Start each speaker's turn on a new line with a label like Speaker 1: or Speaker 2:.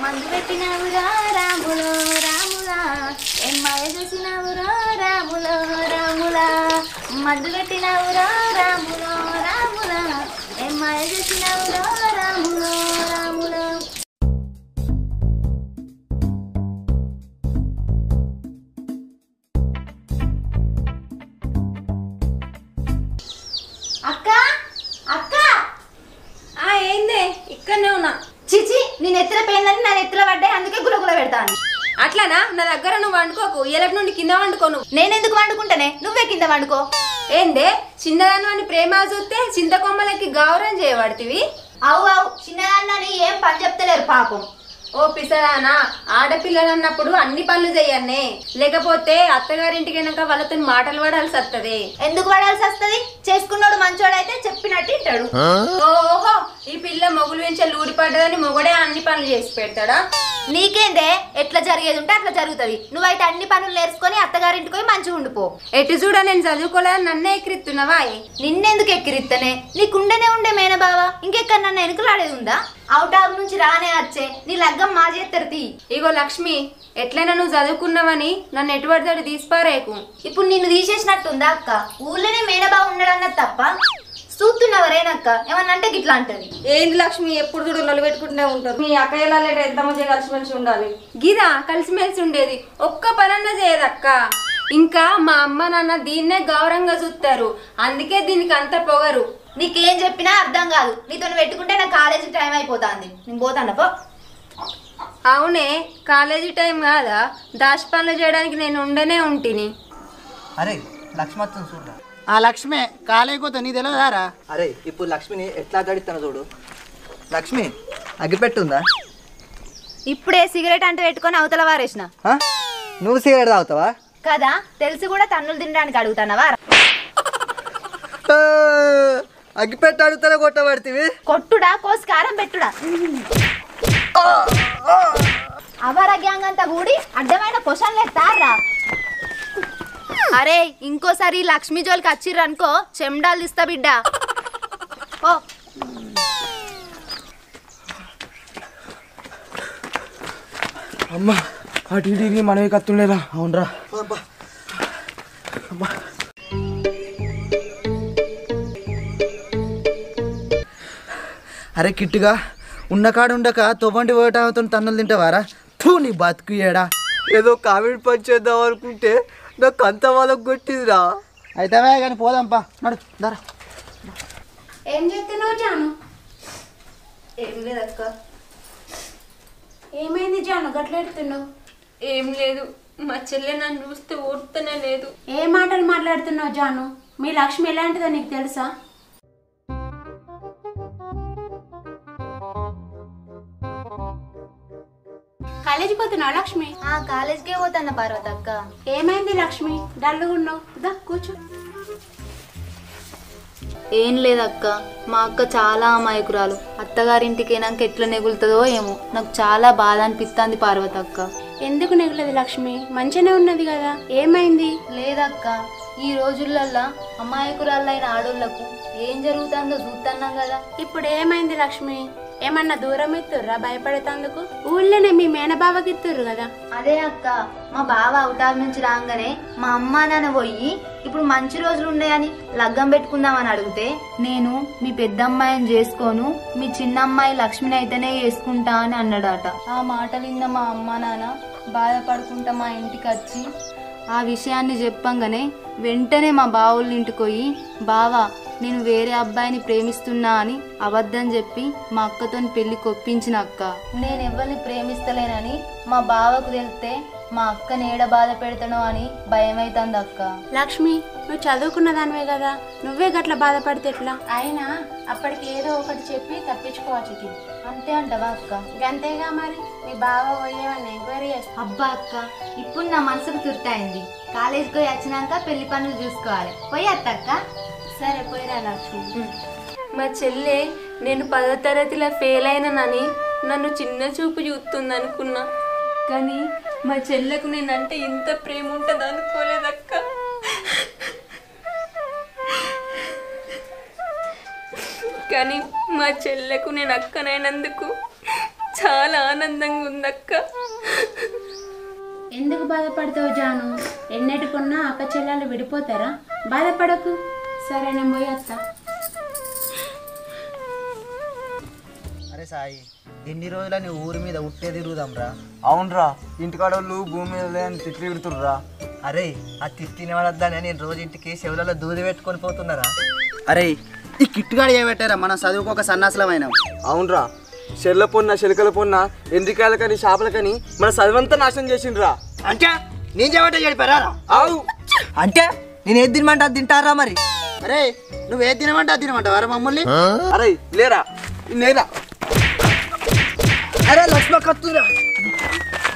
Speaker 1: మందు పెట్టినావురా రాములో రాములా ఏం మాయ చేసినావురా రాములో రాములా మందు పెట్టినావురా రాములో రాములా ఏం మాయ చేసినావురా రాములో రాములా అక్క అక్క
Speaker 2: ఆ ఏందే ఇక్కడనే ఉన్నా
Speaker 1: చిచి నేను ఎత్తుల పోయిందని నా ఎత్తుల పడ్డాయి అందుకే గులగుల పెడతాను
Speaker 2: అట్లానా నా దగ్గర నువ్వు వండుకోకు ఎలటి నుండి కింద వండుకో నువ్వు
Speaker 1: నేనెందుకు వండుకుంటానే నువ్వే కింద వండుకో
Speaker 2: ఏందే చిన్నదాని ప్రేమ చూస్తే చింతకొమ్మలకి గౌరవం చేయబడుతుంది
Speaker 1: అవు అవు చిన్నదాన్ని ఏం పని చెప్తలేరు పాపం
Speaker 2: ఓ పిసరానా ఆడపిల్లలు అన్నప్పుడు అన్ని పనులు చేయన్నే లేకపోతే అత్తగారింటికి వెళ్ళాక వాళ్ళతో మాటలు పడాల్సి వస్తుంది
Speaker 1: ఎందుకు పడాల్సి వస్తుంది చేసుకున్నాడు మంచోడైతే చెప్పినట్టు వింటాడు
Speaker 2: ఓహో ఈ పిల్ల మొగులు వెంచే లూడి పడ్డదని మొగడే అన్ని పనులు చేసి పెడతాడా
Speaker 1: నీకేందే ఎట్లా జరిగేది ఉంటే అట్లా జరుగుతుంది నువ్వైతే అన్ని పనులు నేర్చుకొని అత్తగారింటికి పోయి మంచిగా ఉండిపో
Speaker 2: ఎటు చూడ నేను చదువుకోలేదని నన్నే ఎక్కిరిస్తున్నావా
Speaker 1: నిన్నెందుకు ఎక్కిరిత్తనే నీకుండనే ఉండే మేనబావ ఇంకెక్కడ నన్ను వెనుకలాడేది ఉందా అవుట్ ఆఫ్ నుంచి రానే వచ్చే నీ లగ్గం మా చేస్తారు తీ
Speaker 2: ఇగో లక్ష్మి ఎట్లయినా నువ్వు చదువుకున్నావని నన్ను ఎటుపడితే తీసిపారేకు
Speaker 1: ఇప్పుడు నిన్ను తీసేసినట్టుందా అక్క ఊళ్ళోనే మేనబావ ఉన్నాడన్నది తప్ప చూస్తున్నావరేనక్క ఏమన్నా అంటే గిట్లా అంటది
Speaker 2: ఏంది లక్ష్మి ఎప్పుడు చూడు నలు పెట్టుకుంటూనే ఉంటారు మీ అక్కయ్యలా ఎంత మంచిగా కలిసిమెలిసి ఉండాలి గిదా కలిసిమెలిసి ఉండేది ఒక్క పనన్నా చేయదక్క ఇంకా మా అమ్మ నాన్న దీన్నే గౌరవంగా చూస్తారు అందుకే దీనికి అంత పొగరు
Speaker 1: నీకేం చెప్పినా అర్థం కాదు నీతో పెట్టుకుంటే నా కాలేజీ టైం అయిపోతుంది నేను పోతాను పో
Speaker 2: అవునే కాలేజీ టైం కాదా దాచి పనులు చేయడానికి నేను ఉండనే ఉంటిని
Speaker 3: అరే లక్ష్మత్వం చూడరా
Speaker 4: ఆ లక్ష్మే కాలేకపోతే నీ తెలియదారా
Speaker 3: అరే ఇప్పుడు లక్ష్మిని ఎట్లా గడిస్తాను చూడు లక్ష్మి అగ్గిపెట్టుందా
Speaker 1: ఇప్పుడే సిగరెట్ అంటే పెట్టుకొని అవతల వారేసిన
Speaker 3: ఆ? నువ్వు సిగరెట్ తాగుతావా
Speaker 1: కదా తెలిసి కూడా తన్నులు తినడానికి అడుగుతానవా
Speaker 3: ఆ, అగ్గిపెట్టు అడుగుతానే కొట్టబడితివి
Speaker 1: కొట్టుడా కోసి కారం పెట్టుడా అవరా గ్యాంగ్ అంతా కూడి అడ్డమైన క్వశ్చన్లు ఎత్తారా అరే ఇంకోసారి ఈ లక్ష్మీ జోలికి వచ్చిర్రు అనుకో చెమ్డాలు ఇస్తా బిడ్డ ఓ
Speaker 5: అమ్మా అటు ఇటు తిరిగి మనమే కత్తుండేరా
Speaker 3: అవునరా అరే కిట్టుగా ఉన్న కాడ ఉండక తొవ్వంటి పోయటంతో తన్నులు తింటావారా తూ నీ బతుకు ఏడా ఏదో కామెడీ పని చేద్దాం అనుకుంటే నాకు అంత వాళ్ళకు కొట్టిందిరా
Speaker 4: అయితేవే కానీ పోదాంపా నడు దరా
Speaker 2: ఏం చేస్తున్నావు జాను ఏం లేదక్క
Speaker 6: ఏమైంది జాను గట్లెడుతున్నావు
Speaker 2: ఏం లేదు మా చెల్లె నన్ను చూస్తే ఓడుతూనే లేదు
Speaker 6: ఏ మాటలు మాట్లాడుతున్నావు జాను మీ లక్ష్మి ఎలాంటిదో నీకు తెలుసా కాలేజీకి పోతున్నావు లక్ష్మి
Speaker 1: ఆ కాలేజ్కే పోతాన్న పార్వతి అక్క
Speaker 6: ఏమైంది లక్ష్మి డల్లుగా ఉన్నావు దా కూర్చో
Speaker 1: ఏం లేదక్క మా అక్క చాలా అమాయకురాలు అత్తగారింటికి అయినాక ఎట్లా నెగులుతుందో ఏమో నాకు చాలా బాధ అనిపిస్తుంది పార్వతి అక్క
Speaker 6: ఎందుకు నెగలేదు లక్ష్మి మంచిగానే ఉన్నది కదా ఏమైంది
Speaker 1: లేదక్క ఈ రోజులల్లా అమాయకురాలైన ఆడోళ్లకు ఏం జరుగుతుందో చూస్తున్నాం కదా
Speaker 6: ఇప్పుడు ఏమైంది లక్ష్మి ఏమన్నా దూరం ఇస్తుర్రా భయపడేటందుకు ఊళ్ళోనే మీ మేనబావకి ఇస్తుర్రు కదా
Speaker 1: అదే అక్క మా బావ అవుటార్ నుంచి రాగానే మా అమ్మ నాన్న పోయి ఇప్పుడు మంచి రోజులు ఉన్నాయని లగ్గం పెట్టుకుందామని అడిగితే నేను మీ పెద్దమ్మాయిని చేసుకోను మీ చిన్న అమ్మాయి లక్ష్మిని అయితేనే చేసుకుంటా అని అన్నాడట ఆ మాటలు విన్న మా అమ్మ నాన్న బాధపడుకుంటా మా ఇంటికి వచ్చి ఆ విషయాన్ని చెప్పంగానే వెంటనే మా బావుళ్ళ ఇంటికి పోయి బావా నేను వేరే అబ్బాయిని ప్రేమిస్తున్నా అని అబద్ధం చెప్పి మా అక్కతోని పెళ్లి కొప్పించిన అక్క నేను ఎవరిని ప్రేమిస్తలేనని మా బావకు తెలిస్తే మా అక్కని ఏడ బాధ పెడతానో అని భయమైతుంది అక్క
Speaker 6: లక్ష్మి నువ్వు చదువుకున్న దానివే కదా నువ్వే గట్ల బాధపడితే ఎట్లా అయినా అప్పటికి ఏదో ఒకటి చెప్పి తప్పించుకోవచ్చు తీ.
Speaker 1: అంతే అంటవా అక్క
Speaker 6: గంతేగా మరి మీ బావ పోయేవన్నీ ఎంక్వైరీ చేస్తా
Speaker 1: అబ్బా అక్క ఇప్పుడు నా మనసుకు తుర్తయింది కాలేజీకి పోయి వచ్చినాక పెళ్లి పనులు చూసుకోవాలి పోయి అత్తక్క
Speaker 6: సరే పోయిరా లక్ష్మి
Speaker 2: మా చెల్లె నేను పదో తరగతిలో ఫెయిల్ అయినానని నన్ను చిన్న చూపు చూస్తుంది అనుకున్నా కానీ మా చెల్లెకు నేనంటే ఇంత ప్రేమ ఉంటుంది అనుకోలేదక్క కానీ మా చెల్లెకు నేను అక్కనైనందుకు చాలా ఆనందంగా ఉందక్క
Speaker 6: ఎందుకు బాధపడతావు జాను ఎన్నటికున్నా అక్క చెల్లెలు విడిపోతారా బాధపడకు సరే నేను పోయి వస్తా
Speaker 4: అరే సాయి ఎన్ని రోజుల నీ ఊరి మీద ఉట్టే తిరుగుదాంరా
Speaker 3: అవునరా ఇంటికాడ వాళ్ళు భూమి మీద లేని తిట్లు పెడుతుర్రా
Speaker 4: అరే ఆ తిట్టిన వాళ్ళద్దానే నేను రోజు ఇంటికి చెవులలో దూది పెట్టుకొని పోతున్నారా
Speaker 3: అరే ఈ కిట్టుగాడు ఏమెట్టారా మనం చదువుకోక సన్నాసులమైన
Speaker 5: అవునరా చెర్ల పొన్న చెలకల పొన్న ఎండ్రికాయలకని చేపలకని మన చదువంతా నాశనం చేసిండ్రా
Speaker 3: అంటే నేను చెబట్టే చెప్పారా
Speaker 5: అవు
Speaker 3: అంటే నేను ఏది తినమంటే అది తింటారా మరి అరే నువ్వు ఏది తినమంటే అది తినమంటావా మమ్మల్ని
Speaker 5: అరే లేరా నేరా
Speaker 3: అరే లక్ష్మ కత్తురా